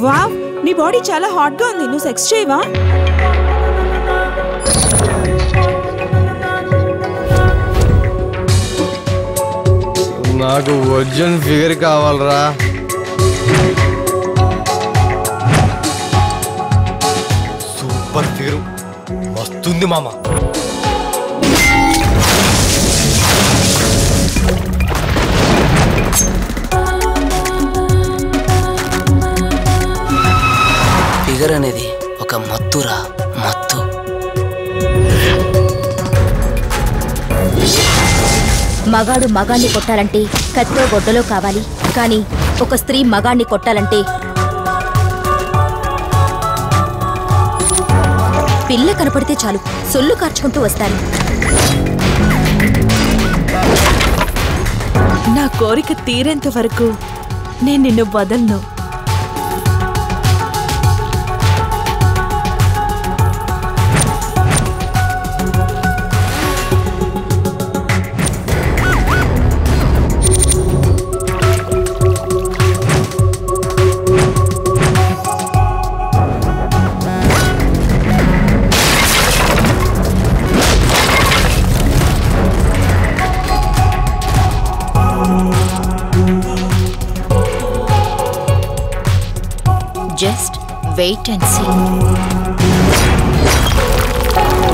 wow నీ body చాలా hot గా ఉంది నువ్వు సెక్స్ చేయవా నాకు ఒరిజినల్ ఫిగర్ కావాలరా సూపర్ ఫిగర్ వస్తుంది మామ ఫిగర్ అనేది ఒక మత్తురా మత్తు మగాడు మగాణ్ణి కొట్టాలంటే కత్తో గొడ్డలో కావాలి కానీ ఒక స్త్రీ మగాణ్ణి కొట్టాలంటే పిల్ల కనపడితే చాలు సొల్లు కార్చుకుంటూ వస్తారు నా కోరిక తీరేంత వరకు నేను నిన్ను వదలను just wait and see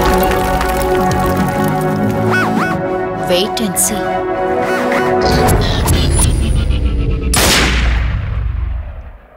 wait and see